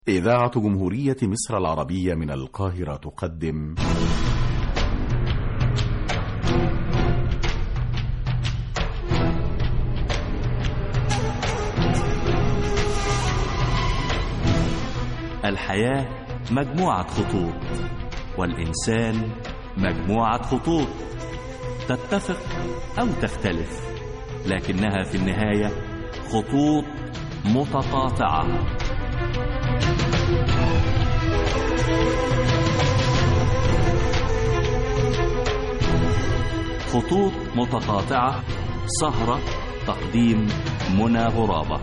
إذاعة جمهورية مصر العربية من القاهرة تقدم الحياة مجموعة خطوط والإنسان مجموعة خطوط تتفق أو تختلف لكنها في النهاية خطوط متقاطعة خطوط متقاطعة سهرة تقديم منى غرابة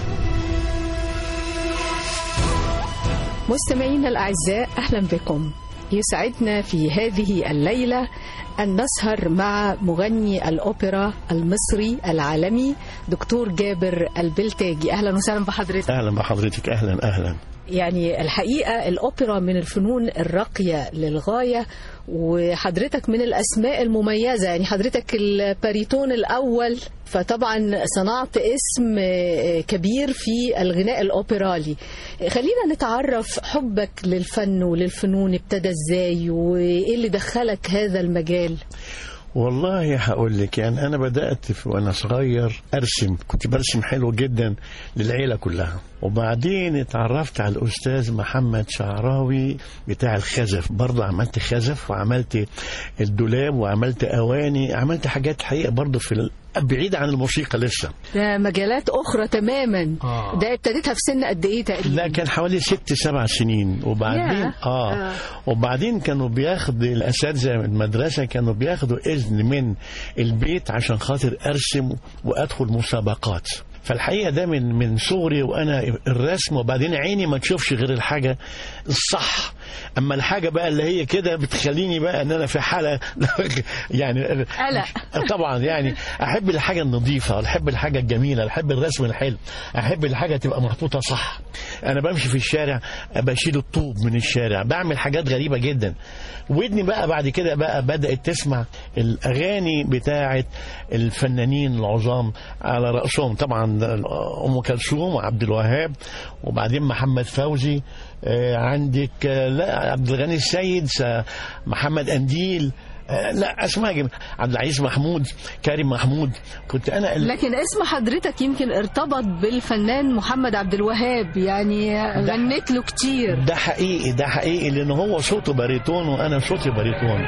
مستمعينا الأعزاء أهلا بكم يسعدنا في هذه الليلة أن نسهر مع مغني الأوبرا المصري العالمي دكتور جابر البلتاجي أهلا وسهلا بحضرتك اهلا بحضرتك اهلا اهلا يعني الحقيقة الأوبرا من الفنون الراقية للغاية وحضرتك من الأسماء المميزة يعني حضرتك الباريتون الأول فطبعا صنعت اسم كبير في الغناء الأوبرالي خلينا نتعرف حبك للفن وللفنون ابتدى ازاي وإيه اللي دخلك هذا المجال والله هقول لك يعني انا بدات في وانا صغير ارسم كنت برسم حلو جدا للعيله كلها وبعدين اتعرفت على الاستاذ محمد شعراوي بتاع الخزف برضه عملت خزف وعملت الدولاب وعملت اواني عملت حاجات حقيقه برضه في ال... بعيد عن الموسيقى لسه ده مجالات أخرى تماما آه. ده ابتديتها في سن قد إيه تقريبا لا كان حوالي ست سبع سنين وبعدين ياه. آه. آه. آه وبعدين كانوا بياخد الاساتذه من المدرسه كانوا بياخدوا اذن من البيت عشان خاطر ارسم وادخل مسابقات فالحقيقه ده من من صغري وانا الرسم وبعدين عيني ما تشوفش غير الحاجه الصح اما الحاجه بقى اللي هي كده بتخليني بقى ان انا في حاله يعني قلق. طبعا يعني احب الحاجه النظيفه احب الحاجه الجميله احب الرسم الحلو احب الحاجه تبقى محطوطه صح انا بمشي في الشارع بشيل الطوب من الشارع بعمل حاجات غريبه جدا ودني بقى بعد كده بقى بدات تسمع الاغاني بتاعه الفنانين العظام على راسهم طبعا ام كلثوم وعبد الوهاب وبعدين محمد فوزي آه، عندك آه، لا عبد الغني السيد س- محمد انديل آه، لا اسماء جميلة. عبد العزيز محمود كريم محمود كنت انا ال- لكن اسم حضرتك يمكن ارتبط بالفنان محمد عبد الوهاب يعني غنيت له كتير ده حقيقي ده حقيقي لان هو صوته باريتون وانا صوتي باريتون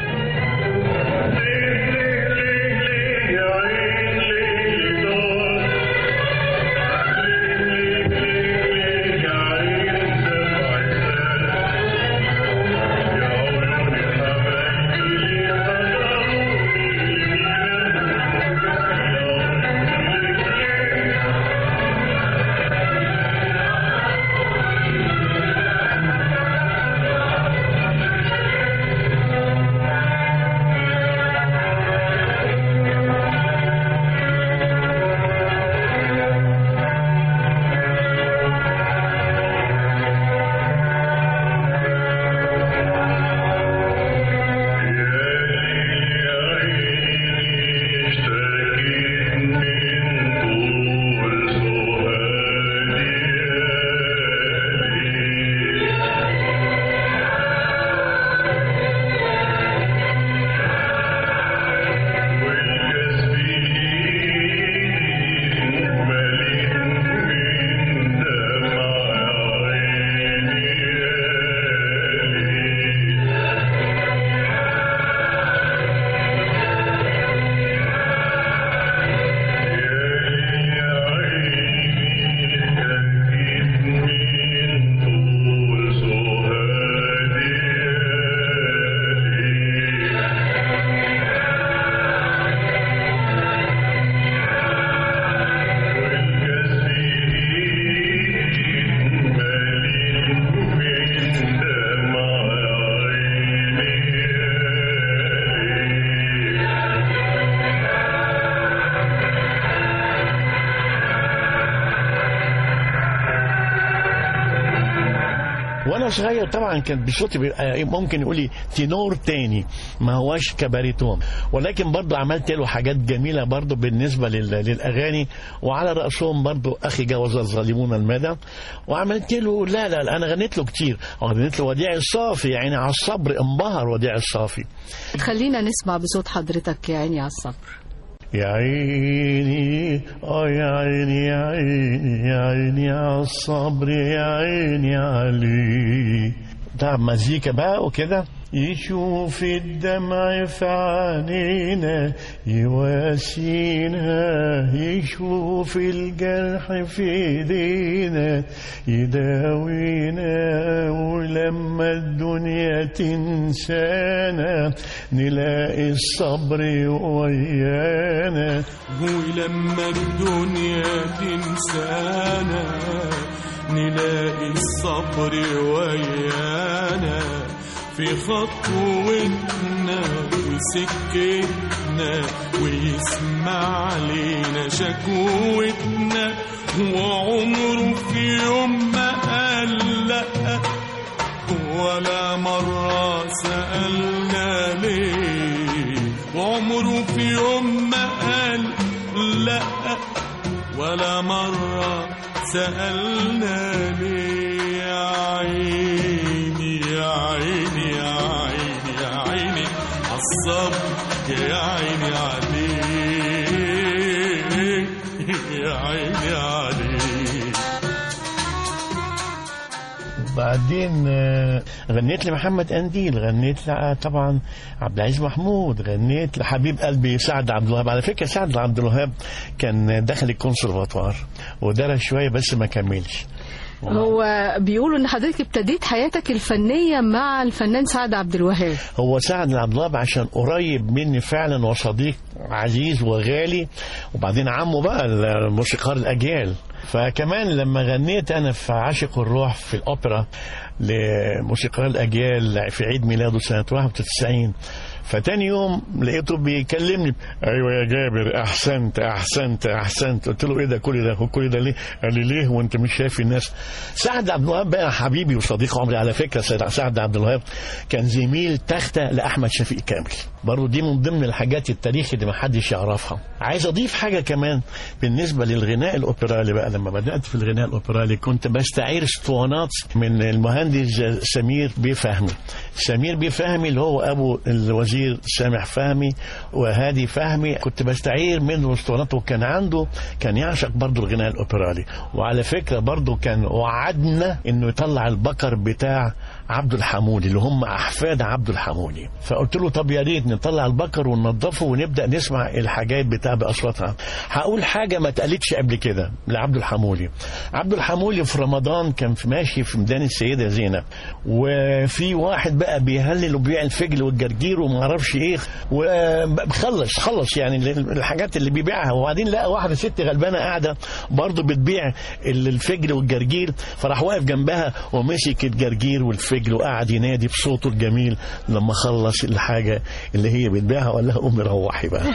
وانا صغير طبعا كان بصوتي بيبقى ممكن يقول لي تينور تاني ما هواش كباريتون ولكن برضه عملت له حاجات جميله برضه بالنسبه لل- للاغاني وعلى راسهم برضه اخي جوز الظالمون المدى وعملت له لا لا, لا انا غنيت له كتير غنيت له وديع الصافي يعني على الصبر انبهر وديع الصافي خلينا نسمع بصوت حضرتك يا عيني على الصبر يا عيني اه يا عيني يا عيني يا عيني على الصبر يا عيني عليه ده مزيكا بقى وكده يشوف الدمع في عينينا يواسينا يشوف الجرح في ايدينا يداوينا ولما الدنيا تنسانا نلاقي الصبر ويانا ولما الدنيا تنسانا نلاقي الصبر ويانا في خطوتنا وسكتنا ويسمع لينا شكوتنا وعمره في يوم ما قال لأ ولا مرة سألنا ليه وعمره في يوم ما قال لا ولا مرة سألنا ليه يا عيني يا عيني يا عيني يا عيني عالصبر يا عيني عليه يا عيني عليه وبعدين آه، غنيت لمحمد قنديل غنيت ل- طبعا عبد العزيز محمود غنيت لحبيب قلبي سعد عبد الوهاب على فكره سعد عبد الوهاب كان دخل الكونسرفاتوار ودرس شويه بس ما كملش هو بيقولوا ان حضرتك ابتديت حياتك الفنيه مع الفنان سعد عبد الوهاب هو سعد عبد الوهاب عشان قريب مني فعلا وصديق عزيز وغالي وبعدين عمه بقى الموسيقار الاجيال فكمان لما غنيت انا في عاشق الروح في الاوبرا لموسيقار الاجيال في عيد ميلاده سنه 91 فتاني يوم لقيته بيكلمني ايوه يا جابر احسنت احسنت احسنت قلت له ايه ده كل ده كل ده ليه قال لي ليه وانت مش شايف الناس سعد عبد الوهاب بقى حبيبي وصديق عمري على فكره سعد عبد الوهاب كان زميل تخته لاحمد شفيق كامل برضه دي من ضمن الحاجات التاريخ اللي ما حدش يعرفها عايز اضيف حاجه كمان بالنسبه للغناء الاوبرالي بقى لما بدات في الغناء الاوبرالي كنت بستعير اسطوانات من المهندس سمير بيه فهمي سمير بيه فهمي اللي هو ابو الوزير سامح فهمي وهادي فهمي كنت بستعير منه اسطوانات وكان عنده كان يعشق برضه الغناء الاوبرالي وعلى فكره برضه كان وعدنا انه يطلع البكر بتاع عبد الحمودي اللي هم احفاد عبد الحمودي فقلت له طب يا ريت نطلع البكر وننضفه ونبدا نسمع الحاجات بتاع باصواتها هقول حاجه ما اتقالتش قبل كده لعبد الحمولي عبد الحمولي في رمضان كان في ماشي في ميدان السيده زينب وفي واحد بقى بيهلل وبيع الفجل والجرجير وما اعرفش ايه وخلص خلص يعني الحاجات اللي بيبيعها وبعدين لقى واحده ست غلبانه قاعده برضه بتبيع الفجل والجرجير فراح واقف جنبها ومسك الجرجير والفجل وقعد ينادي بصوته الجميل لما خلص الحاجه اللي هي بتبيعها وقال لها قومي روحي بقى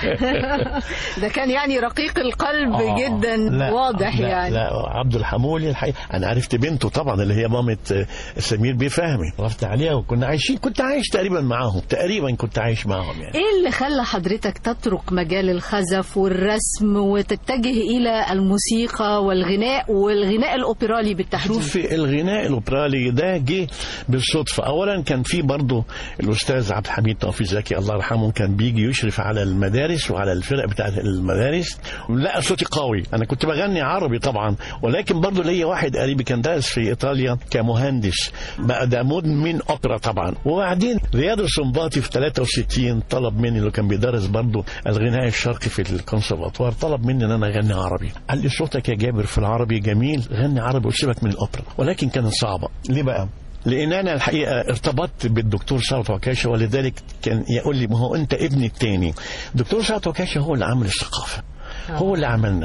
ده كان يعني رقيق القلب آه، جدا لا، واضح لا يعني لا عبد الحمولي الحقيقة انا عرفت بنته طبعا اللي هي مامة آه، سمير بيه فهمي رحت عليها وكنا عايشين كنت عايش تقريبا معاهم تقريبا كنت عايش معاهم يعني ايه اللي خلى حضرتك تترك مجال الخزف والرسم وتتجه الى الموسيقى والغناء والغناء الاوبرالي بالتحديد شوفي الغناء الاوبرالي ده جه بالصدفه اولا كان في برضه الاستاذ عبد الحميد توفيق زكي الله يرحمه كان بيجي يشرف على المدارس وعلى الفرق بتاعت المدارس لقى صوتي قوي انا كنت بغني عربي طبعا ولكن برضه ليا واحد قريبي كان دارس في ايطاليا كمهندس بقى ده مدمن اوبرا طبعا وبعدين رياض السنباطي في 63 طلب مني اللي كان بيدرس برضه الغناء الشرقي في الكونسرفاتوار طلب مني ان انا اغني عربي قال لي صوتك يا جابر في العربي جميل غني عربي وسيبك من الاوبرا ولكن كانت صعبه ليه بقى لان انا الحقيقه ارتبطت بالدكتور سعد وكاشه ولذلك كان يقول لي ما هو انت ابني التاني الدكتور سعد وكاشه هو اللي عمل الثقافه هو اللي عملنا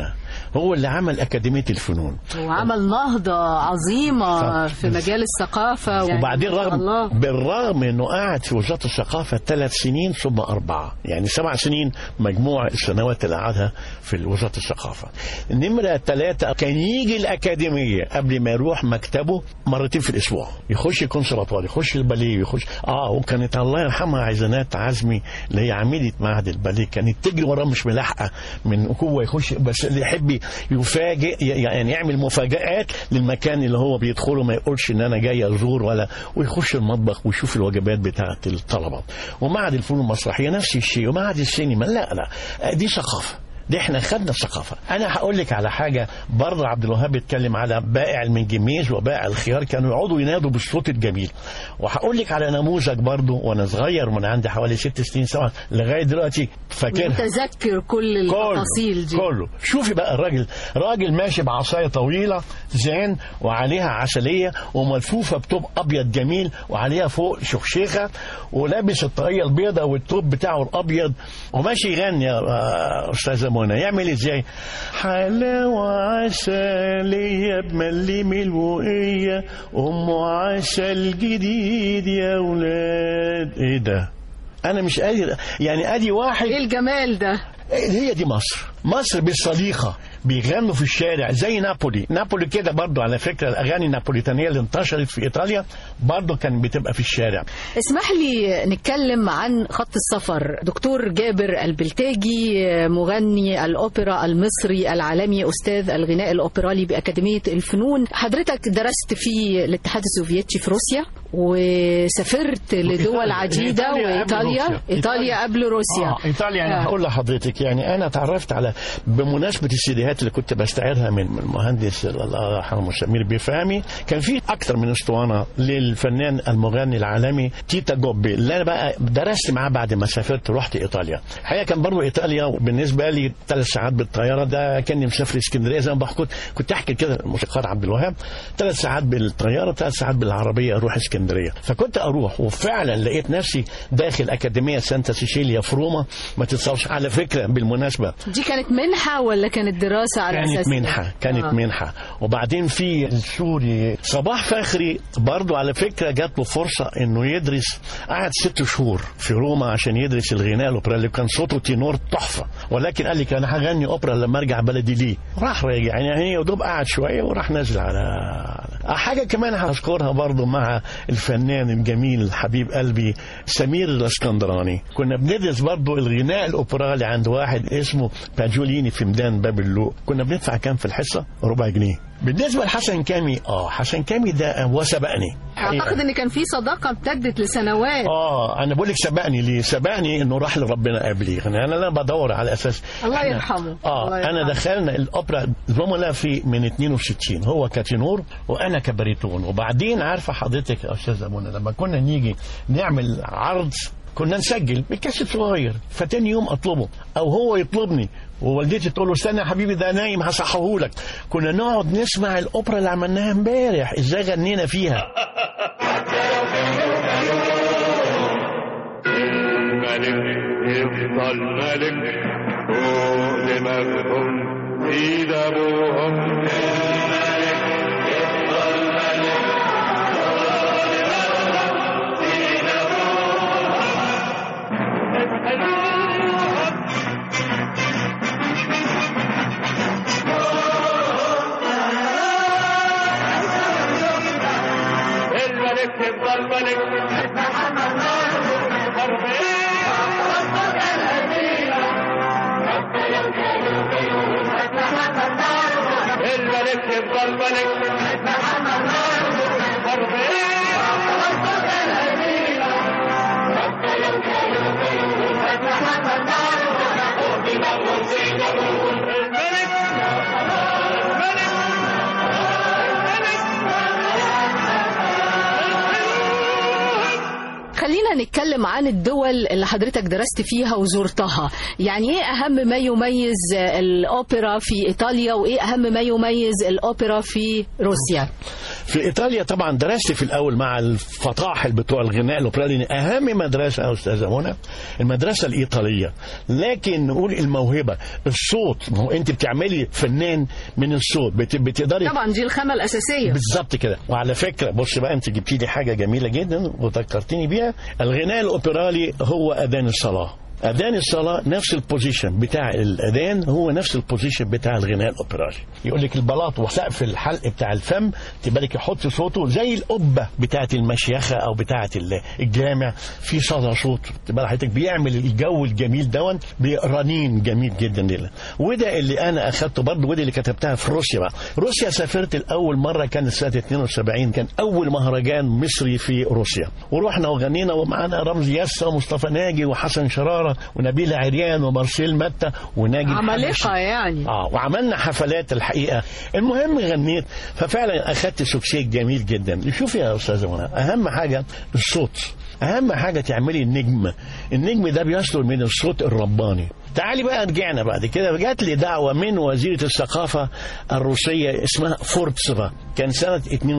هو اللي عمل اكاديميه الفنون وعمل نهضة عظيمة صح. في مجال الثقافة يعني وبعدين ما شاء رغم الله. بالرغم انه قعد في وزاره الثقافه ثلاث سنين ثم اربعه يعني سبع سنين مجموع السنوات اللي قعدها في وزاره الثقافه نمره ثلاثه كان يجي الاكاديميه قبل ما يروح مكتبه مرتين في الاسبوع يخش الكونسرفاتوار يخش الباليه يخش اه وكانت الله يرحمها عزنات عزمي اللي هي عميده معهد الباليه كانت تجري وراه مش ملاحقه من هو يخش بس اللي يحب يفاجئ يعني يعمل مفاجآت للمكان اللي هو بيدخله ما يقولش ان انا جاي ازور ولا ويخش المطبخ ويشوف الوجبات بتاعه الطلبه ومعهد الفنون المسرحيه نفس الشيء ومعهد السينما لا لا دي ثقافه دي احنا خدنا الثقافه انا هقول لك على حاجه برضه عبد الوهاب بيتكلم على بائع المنجميز وبائع الخيار كانوا يقعدوا ينادوا بالصوت الجميل وهقول لك على نموذج برضه وانا صغير من عندي حوالي ست سنين سبعه لغايه دلوقتي فاكرها متذكر كل التفاصيل دي كله شوفي بقى الراجل راجل ماشي بعصايه طويله زين وعليها عسليه وملفوفه بتوب ابيض جميل وعليها فوق شخشيخه ولابس الطاقيه البيضاء والتوب بتاعه الابيض وماشي يغني يا آه، استاذه منى يعمل ازاي حلاوه عسليه بمليم الوقيه ام عسل جديد يا اولاد ايه ده انا مش قادر يعني ادي واحد ايه الجمال ده هي دي مصر مصر بالصديقة بيغنوا في الشارع زي نابولي نابولي كده برضو على فكرة الأغاني النابوليتانية اللي انتشرت في إيطاليا برضو كان بتبقى في الشارع اسمح لي نتكلم عن خط السفر دكتور جابر البلتاجي مغني الأوبرا المصري العالمي أستاذ الغناء الأوبرالي بأكاديمية الفنون حضرتك درست في الاتحاد السوفيتي في روسيا وسافرت لدول عديدة إيطاليا قبل وإيطاليا روسيا. إيطاليا قبل روسيا آه إيطاليا أنا آه. هقول لحضرتك يعني أنا اتعرفت على بمناسبة السيديهات اللي كنت بستعيرها من من المهندس الله يرحمه سمير بيفهمي كان في أكتر من اسطوانة للفنان المغني العالمي تيتا جوبي اللي أنا بقى درست معاه بعد ما سافرت رحت إيطاليا الحقيقة كان برضه إيطاليا بالنسبة لي ثلاث ساعات بالطيارة ده كاني مسافر اسكندرية زي ما بحكي كنت كنت أحكي كده الموسيقار عبد الوهاب ثلاث ساعات بالطيارة ثلاث ساعات بالعربية أروح اسكندرية فكنت أروح وفعلا لقيت نفسي داخل أكاديمية سانتا سيشيليا في روما ما تتصورش على فكرة بالمناسبة دي كانت منحة ولا كانت دراسة على كانت أساس إيه؟ منحة كانت آه. آه. منحة وبعدين في السوري صباح فخري برضو على فكرة جات له فرصة انه يدرس قعد ست شهور في روما عشان يدرس الغناء الاوبرا اللي كان صوته تينور تحفة ولكن قال لي كان هغني اوبرا لما ارجع بلدي ليه راح راجع يعني يا دوب قعد شوية وراح نازل على حاجة كمان هذكرها برضو مع الفنان الجميل حبيب قلبي سمير الاسكندراني كنا بندرس برضو الغناء الاوبرالي عند واحد اسمه باجوليني في ميدان باب اللوق كنا بندفع كام في الحصة ربع جنيه بالنسبة لحسن كامي اه حسن كامي ده هو سبقني أعتقد إن كان في صداقة امتدت لسنوات اه انا بقول لك سبقني ليه سبقني انه راح لربنا قبلي يعني انا لا بدور على اساس الله إحنا- يرحمه. اه الله يرحمه. انا دخلنا الاوبرا زملاء في من 62 هو كتنور وانا كباريتون وبعدين عارفه حضرتك يا استاذه منى لما كنا نيجي نعمل عرض كنا نسجل بكاسيت صغير فتاني يوم اطلبه او هو يطلبني ووالدتي تقول له استنى يا حبيبي ده نايم هصحهولك كنا نقعد نسمع الاوبرا اللي عملناها امبارح ازاي غنينا فيها الملك يفضل ملك فوق دماغهم ايد ابوهم الملك يفضل ملك الملك يفضل ملك خلينا نتكلم عن الدول اللي حضرتك درست فيها وزرتها يعني ايه اهم ما يميز الاوبرا في ايطاليا وايه اهم ما يميز الاوبرا في روسيا في ايطاليا طبعا درست في الاول مع الفطاحل بتوع الغناء الاوبرالي اهم مدرسه يا استاذه منى المدرسه الايطاليه لكن نقول الموهبه الصوت ما هو انت بتعملي فنان من الصوت بت- بتقدري طبعا دي الخامه الاساسيه بالظبط كده وعلى فكره بص بقى انت جبتي لي حاجه جميله جدا وذكرتني بيها الغناء الاوبرالي هو اذان الصلاه اذان الصلاه نفس البوزيشن بتاع الاذان هو نفس البوزيشن بتاع الغناء الاوبرالي يقول لك البلاط وسقف الحلق بتاع الفم تبقى يحط صوته زي القبه بتاعه المشيخه او بتاعه ال- الجامع في صدى صوت تبقى حضرتك بيعمل الجو الجميل دون برنين جميل جدا لله وده اللي انا اخدته برضه وده اللي كتبتها في روسيا بقى روسيا سافرت الاول مره كانت سنه 72 كان اول مهرجان مصري في روسيا ورحنا وغنينا ومعانا رمزي يسا ومصطفى ناجي وحسن شراره ونبيل عريان ومارسيل متى وناجي الحبشي. عمالقه يعني اه وعملنا حفلات الحقيقه المهم غنيت ففعلا اخدت سوكسيه جميل جدا شوف يا استاذه منى اهم حاجه الصوت اهم حاجه تعملي النجم النجم ده بيصدر من الصوت الرباني تعالي بقى رجعنا بعد كده جات لي دعوه من وزيره الثقافه الروسيه اسمها فورتسفا كان سنه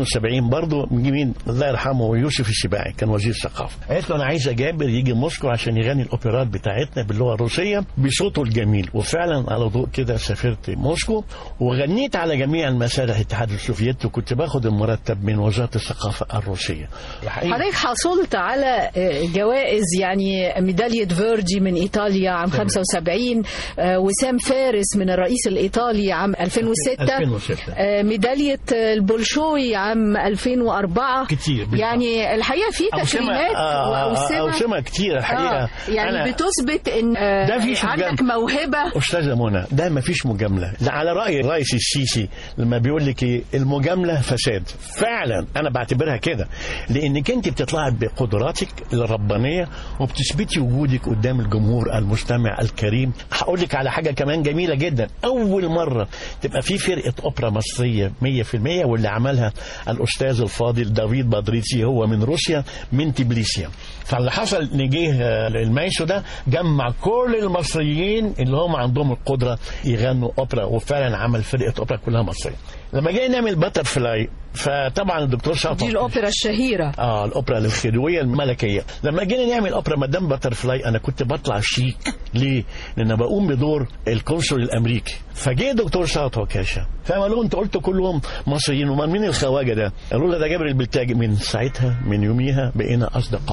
72 برضه مين الله يرحمه يوسف السباعي كان وزير الثقافه قالت له انا عايزه جابر يجي موسكو عشان يغني الاوبرات بتاعتنا باللغه الروسيه بصوته الجميل وفعلا على ضوء كده سافرت موسكو وغنيت على جميع المسارح الاتحاد السوفيتي وكنت باخد المرتب من وزاره الثقافه الروسيه الحقيقه حضرتك حصلت على آه، جوائز يعني ميدالية فيرجي من إيطاليا عام 75 آه، وسام فارس من الرئيس الإيطالي عام 2006 2006. آه، ميدالية آه، البولشوي عام 2004 كتير بالظبط. يعني الحقيقة في أوسمة- تكريمات آه، آه، وأوسمة أوسمة كتير الحقيقة آه يعني أنا- بتثبت ان آه، ده فيش عندك مجاملة. موهبة استاذه منى ده ما فيش مجامله ده على راي الرئيس السيسي لما بيقول لك ايه المجامله فساد فعلا انا بعتبرها كده لانك انت بتطلعي بقدراتك الربانيه وبتثبتي وجودك قدام الجمهور المستمع الكريم هقول لك على حاجه كمان جميله جدا اول مره تبقى في فرقه اوبرا مصريه 100% واللي عملها الاستاذ الفاضل دافيد بادريتسي هو من روسيا من تبليسيا فاللي حصل نجيه آه، المايسو ده جمع كل المصريين اللي هم عندهم القدره يغنوا اوبرا وفعلا عمل فرقه اوبرا كلها مصريه لما جينا نعمل باتر فلاي فطبعا الدكتور شاطر دي الأوبرا الشهيرة اه الاوبرا الخديويه الملكيه لما جينا نعمل اوبرا مدام باتر فلاي انا كنت بطلع شيك ليه لان بقوم بدور القنصل الامريكي فجه دكتور شاطر وكاشا فقالوا له انت قلت كلهم مصريين امال مين الخواجه ده قالوا له ده جابر البلتاجي من ساعتها من يوميها بقينا اصدقاء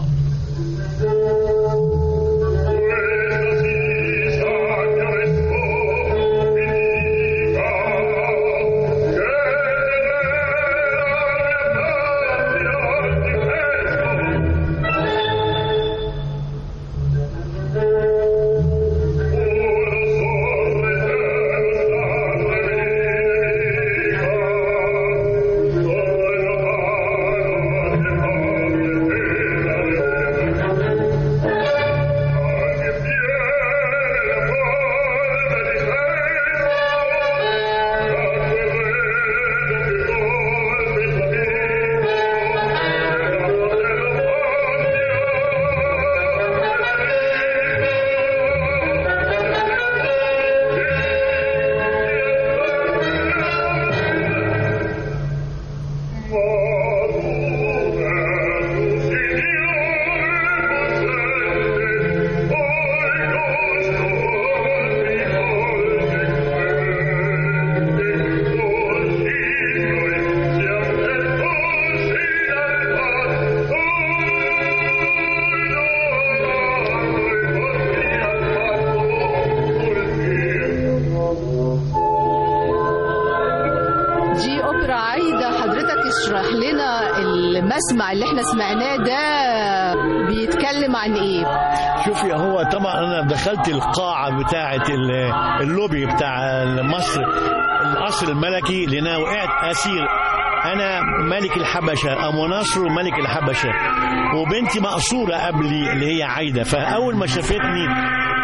دي أوبرا عايدة حضرتك اشرح لنا المسمع اللي احنا سمعناه ده بيتكلم عن ايه شوفي هو طبعا انا دخلت القاعه بتاعه ال- اللوبي بتاع مصر القصر الملكي لان أنا وقعت اسير انا ملك الحبشه ابو نصر ملك الحبشه وبنتي مقصوره قبلي اللي هي عايده فاول ما شافتني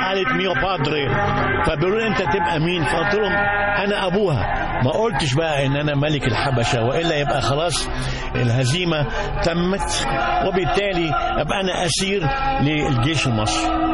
قالت ميو بادري فبيقولوا لي انت تبقى مين فقلت لهم انا ابوها ما قلتش بقى ان انا ملك الحبشه والا يبقى خلاص الهزيمه تمت وبالتالي ابقى انا اسير للجيش المصري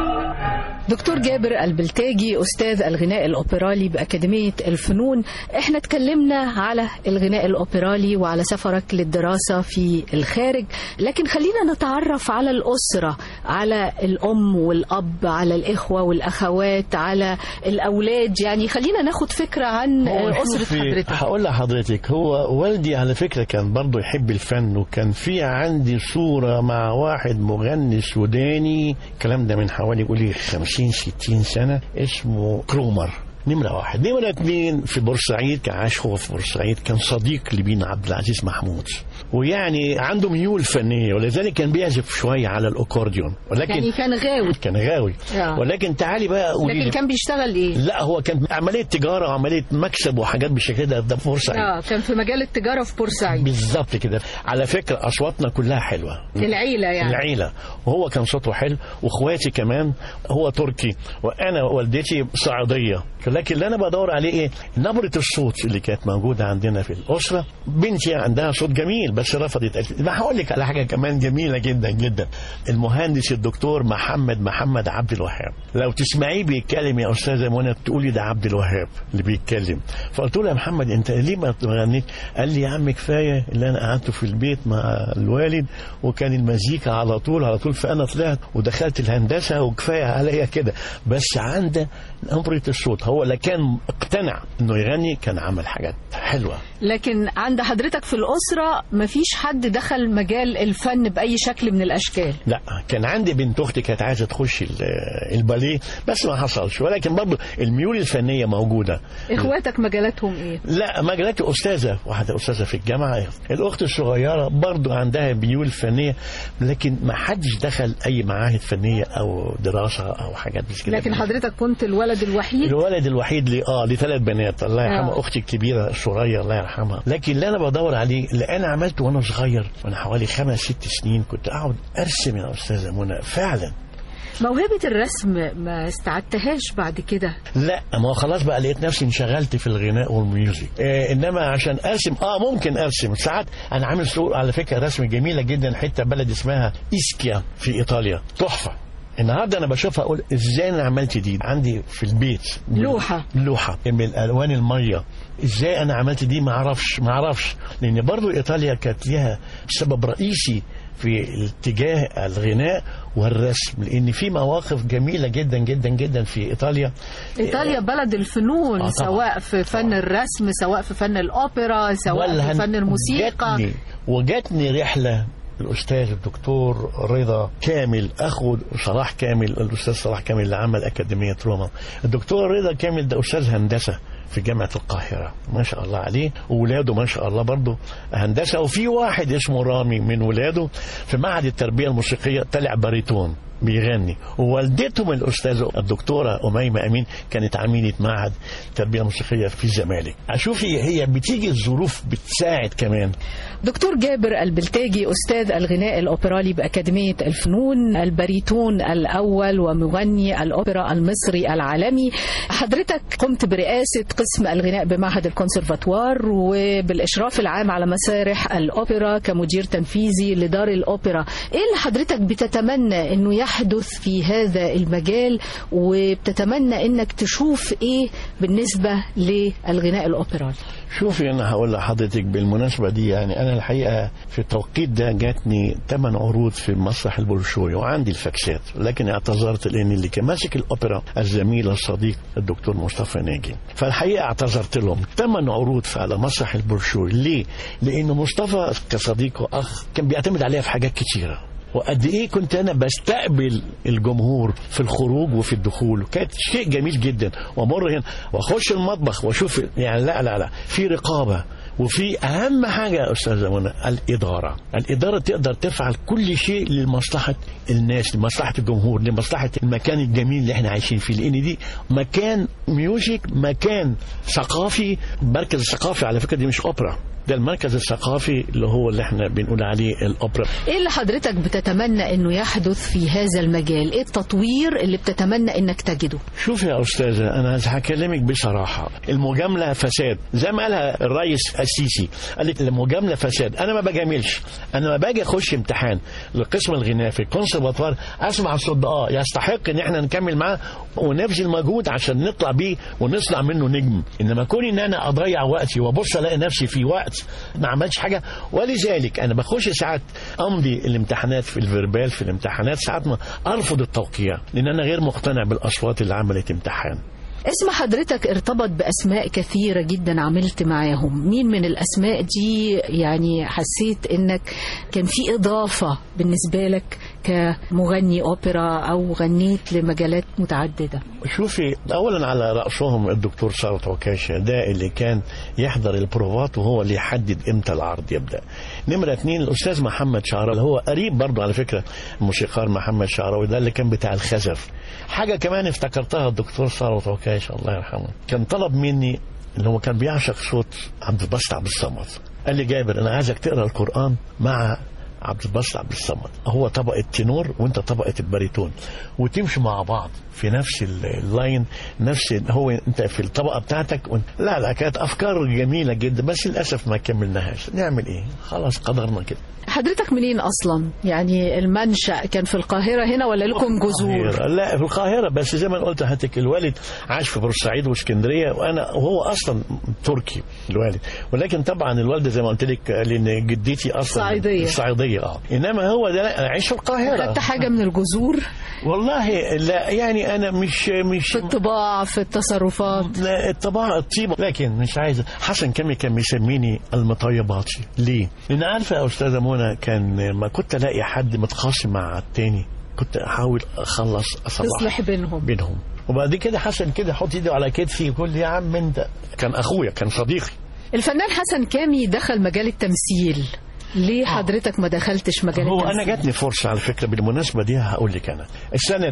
دكتور جابر البلتاجي أستاذ الغناء الأوبرالي بأكاديمية الفنون احنا اتكلمنا على الغناء الأوبرالي وعلى سفرك للدراسة في الخارج لكن خلينا نتعرف على الأسرة على الأم والأب على الإخوة والأخوات على الأولاد يعني خلينا ناخد فكرة عن هو أسرة شوفي، حضرتك هقول لحضرتك هو والدي على فكرة كان برضه يحب الفن وكان في عندي صورة مع واحد مغني سوداني الكلام ده من حوالي قولي 50 60 سنة اسمه كرومر نمرة واحد نمرة اتنين في بورسعيد كان عاش هو في بورسعيد كان صديق لبين عبد العزيز محمود ويعني عنده ميول فنية ولذلك كان بيعزف شوية على الأكورديون ولكن يعني كان غاوي كان غاوي آه. ولكن تعالي بقى قولي لكن لي كان بيشتغل ايه؟ لا هو كان عملية تجارة وعملية مكسب وحاجات بالشكل ده ده في بورسعيد اه كان في مجال التجارة في بورسعيد بالظبط كده على فكرة أصواتنا كلها حلوة العيلة يعني العيلة وهو كان صوته حلو واخواتي كمان هو تركي وانا والدتي صعيديه لكن اللي انا بدور عليه ايه نبره الصوت اللي كانت موجوده عندنا في الاسره بنتي عندها صوت جميل بس رفضت قالت ما هقول لك على حاجه كمان جميله جدا جدا المهندس الدكتور محمد محمد عبد الوهاب لو تسمعيه بيتكلم يا استاذه منى تقولي ده عبد الوهاب اللي بيتكلم فقلت له يا محمد انت ليه ما غنيت قال لي يا عم كفايه اللي انا قعدت في البيت مع الوالد وكان المزيكا على طول على طول فانا طلعت ودخلت الهندسه وكفايه عليا كده بس عنده نبره الصوت هو لا كان اقتنع انه يغني كان عمل حاجات حلوه لكن عند حضرتك في الأسرة مفيش حد دخل مجال الفن بأي شكل من الأشكال لا كان عندي بنت اختي كانت عايزه تخش ال- الباليه بس ما حصلش ولكن برضه الميول الفنيه موجوده إخواتك مجالاتهم إيه؟ لا مجالاتي استاذه واحده استاذه في الجامعه الاخت الصغيره برضو عندها ميول فنيه لكن ما حدش دخل اي معاهد فنيه او دراسه او حاجات بس كده لكن حضرتك كنت الولد الوحيد الولد الوحيد لي اه لثلاث بنات الله يرحمها آه. اختي الكبيره سوريا الله يرحمها لكن اللي انا بدور عليه اللي انا عملته وانا صغير وانا حوالي خمس ست سنين كنت اقعد ارسم يا استاذه منى فعلا موهبة الرسم ما استعدتهاش بعد كده لا ما هو خلاص بقى لقيت نفسي انشغلت في الغناء والميوزك إيه انما عشان ارسم اه ممكن ارسم ساعات انا عامل صور على فكره رسم جميله جدا حته بلد اسمها اسكيا في ايطاليا تحفه النهارده انا بشوفها اقول ازاي انا عملت دي عندي في البيت لوحة. لوحه من الوان الميه ازاي انا عملت دي ما اعرفش ما اعرفش لان برضو ايطاليا كانت ليها سبب رئيسي في اتجاه الغناء والرسم لان في مواقف جميله جدا جدا جدا في ايطاليا إيطاليا بلد الفنون آه طبعا. سواء في فن الرسم سواء في فن الأوبرا سواء في والهن- فن الموسيقى جاتني وجاتني رحله الاستاذ الدكتور رضا كامل اخو صلاح كامل الاستاذ صلاح كامل اللي عمل اكاديميه روما الدكتور رضا كامل ده استاذ هندسه في جامعة القاهرة ما شاء الله عليه وولاده ما شاء الله برضه هندسة وفي واحد اسمه رامي من ولاده في معهد التربية الموسيقية طلع باريتون بيغني ووالدتهم الأستاذة الدكتورة أميمة أمين كانت عميدة معهد التربية الموسيقية في الزمالك أشوفي هي بتيجي الظروف بتساعد كمان دكتور جابر البلتاجي أستاذ الغناء الأوبرالي بأكاديمية الفنون الباريتون الأول ومغني الأوبرا المصري العالمي حضرتك قمت برئاسة قسم الغناء بمعهد الكونسرفاتوار وبالإشراف العام على مسارح الأوبرا كمدير تنفيذي لدار الأوبرا إيه اللي حضرتك بتتمنى أنه يحدث في هذا المجال وبتتمنى أنك تشوف إيه بالنسبة للغناء الأوبرالي شوفي انا هقول لحضرتك بالمناسبه دي يعني انا الحقيقه في التوقيت ده جاتني ثمان عروض في المسرح البولشوي وعندي الفاكسات لكن اعتذرت لان اللي كان ماسك الاوبرا الزميل الصديق الدكتور مصطفى ناجي فالحقيقه اعتذرت لهم ثمان عروض في على مسرح البولشوي ليه؟ لان مصطفى كصديق واخ كان بيعتمد عليها في حاجات كتيره وقد ايه كنت انا بستقبل الجمهور في الخروج وفي الدخول كانت شيء جميل جدا وامر هنا واخش المطبخ واشوف يعني لا لا لا في رقابه وفي اهم حاجه يا استاذه منى الاداره الاداره تقدر تفعل كل شيء لمصلحه الناس لمصلحه الجمهور لمصلحه المكان الجميل اللي احنا عايشين فيه لان دي مكان ميوزك مكان ثقافي مركز ثقافي على فكره دي مش اوبرا ده المركز الثقافي اللي هو اللي احنا بنقول عليه الاوبرا ايه اللي حضرتك بتتمنى انه يحدث في هذا المجال ايه التطوير اللي بتتمنى انك تجده شوف يا استاذه انا هكلمك بصراحه المجامله فساد زي ما قالها الرئيس السيسي قال لك المجامله فساد انا ما بجاملش انا لما باجي اخش امتحان للقسم الغنائي في الكونسرفاتوار اسمع الصوت ده اه يستحق ان احنا نكمل معاه ونبذل مجهود عشان نطلع بيه ونصنع منه نجم انما كون ان انا اضيع وقتي وابص الاقي نفسي في وقت ما عملتش حاجه ولذلك انا بخش ساعات امضي الامتحانات في الفيربال في الامتحانات ساعات ما ارفض التوقيع لان انا غير مقتنع بالاصوات اللي عملت امتحان اسم حضرتك ارتبط بأسماء كثيرة جدا عملت معاهم مين من الأسماء دي يعني حسيت انك كان في إضافة بالنسبة لك كمغني أوبرا أو غنيت لمجالات متعددة شوفي اولا على راسهم الدكتور ثروت عكاشه ده اللي كان يحضر البروفات وهو اللي يحدد امتى العرض يبدا نمره اثنين الاستاذ محمد شعراوي هو قريب برضه على فكره الموسيقار محمد شعراوي ده اللي كان بتاع الخزف حاجه كمان افتكرتها الدكتور ثروت عكاشه الله يرحمه كان طلب مني اللي هو كان بيعشق صوت عبد الباسط عبد الصمد قال لي جابر انا عايزك تقرا القران مع عبد الباسط عبد الصمد هو طبقة تنور وانت طبقة الباريتون وتمشوا مع بعض في نفس ال- اللاين نفس ال- هو انت في الطبقة بتاعتك وانت لا لا كانت افكار جميلة جدا بس للاسف ما كملناهاش نعمل ايه خلاص قدرنا كده حضرتك منين أصلا يعني المنشأ كان في القاهرة هنا ولا لكم جذور القاهرة. لا في القاهرة بس زي ما أنا قلت هاتك الوالد عاش في بورسعيد واسكندرية وأنا وهو أصلا تركي الوالد ولكن طبعا الوالدة زي ما قلت لك لأن جدتي أصلا صعيدية. صعيدية اه إنما هو ده لا، أنا عايش في القاهرة خدت حاجة من الجذور والله لا يعني أنا مش مش في الطباع في التصرفات لا الطباعة الطيبة لكن مش عايز حسن كامي كان بيسميني المطيباتي ليه؟ لأن عارفة يا أستاذة منى كان ما كنت ألاقي حد متخاصم مع التاني كنت أحاول أخلص أصلح تصلح بينهم بينهم وبعد كده حسن كده حط ايده على كتفي يقول لي يا عم انت كان اخويا كان صديقي الفنان حسن كامي دخل مجال التمثيل ليه حضرتك ما دخلتش مجال هو التمثيل انا جاتني فرصه على فكره بالمناسبه دي هقول لك انا السنه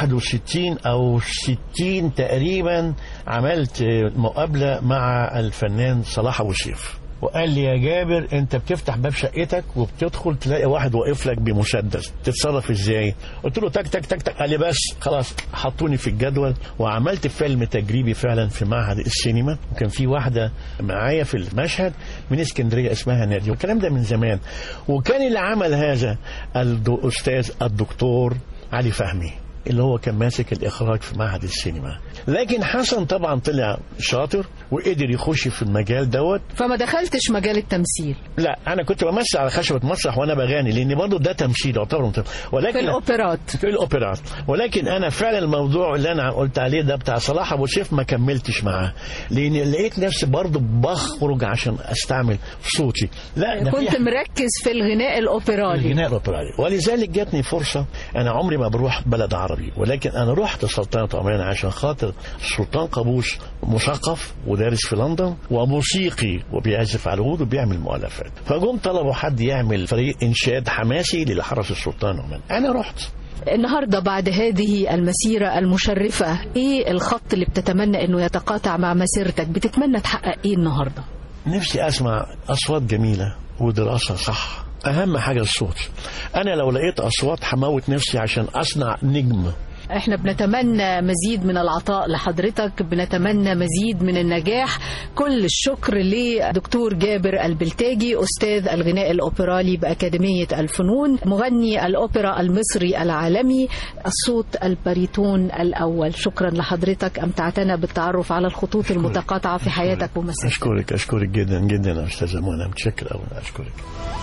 61 او 60 تقريبا عملت مقابله مع الفنان صلاح ابو سيف وقال لي يا جابر انت بتفتح باب شقتك وبتدخل تلاقي واحد واقف لك بمسدس تتصرف ازاي قلت له تك تك تك تك قال لي بس خلاص حطوني في الجدول وعملت فيلم تجريبي فعلا في معهد السينما وكان في واحده معايا في المشهد من اسكندريه اسمها ناديه والكلام ده من زمان وكان اللي عمل هذا الاستاذ الدكتور علي فهمي اللي هو كان ماسك الاخراج في معهد السينما لكن حسن طبعا طلع شاطر وقدر يخش في المجال دوت فما دخلتش مجال التمثيل لا انا كنت بمثل على خشبه مسرح وانا بغني لان برضه ده تمثيل يعتبر مت- ولكن في الأوبرات في الاوبرات ولكن انا فعلا الموضوع اللي انا قلت عليه ده بتاع صلاح ابو سيف ما كملتش معاه لان لقيت نفسي برضه بخرج عشان استعمل صوتي لا ده في كنت مركز في الغناء الأوبرالي الغناء الاوبرالي ولذلك جاتني فرصه انا عمري ما بروح بلد عربي ولكن انا رحت سلطنه عمان عشان خاطر السلطان قابوس مثقف ودارس في لندن وموسيقي وبيعزف على العود وبيعمل مؤلفات فجم طلبوا حد يعمل فريق انشاد حماسي للحرس السلطان عمان انا رحت النهارده بعد هذه المسيرة المشرفة ايه الخط اللي بتتمنى انه يتقاطع مع مسيرتك بتتمنى تحقق ايه النهارده نفسي اسمع اصوات جميله ودراسه صح اهم حاجه الصوت انا لو لقيت اصوات هموت نفسي عشان اصنع نجم احنا بنتمنى مزيد من العطاء لحضرتك بنتمنى مزيد من النجاح كل الشكر لدكتور جابر البلتاجي أستاذ الغناء الأوبرالي بأكاديمية الفنون مغني الأوبرا المصري العالمي الصوت الباريتون الأول شكرا لحضرتك أمتعتنا بالتعرف على الخطوط المتقاطعة في حياتك ومسيرتك اشكرك اشكرك جدا جدا يا استاذه منى متشكر قوي اشكرك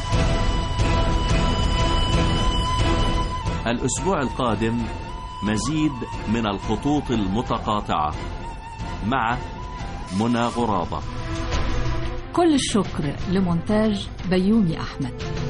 الأسبوع القادم مزيد من الخطوط المتقاطعة مع منى غرابة كل الشكر لمونتاج بيومي أحمد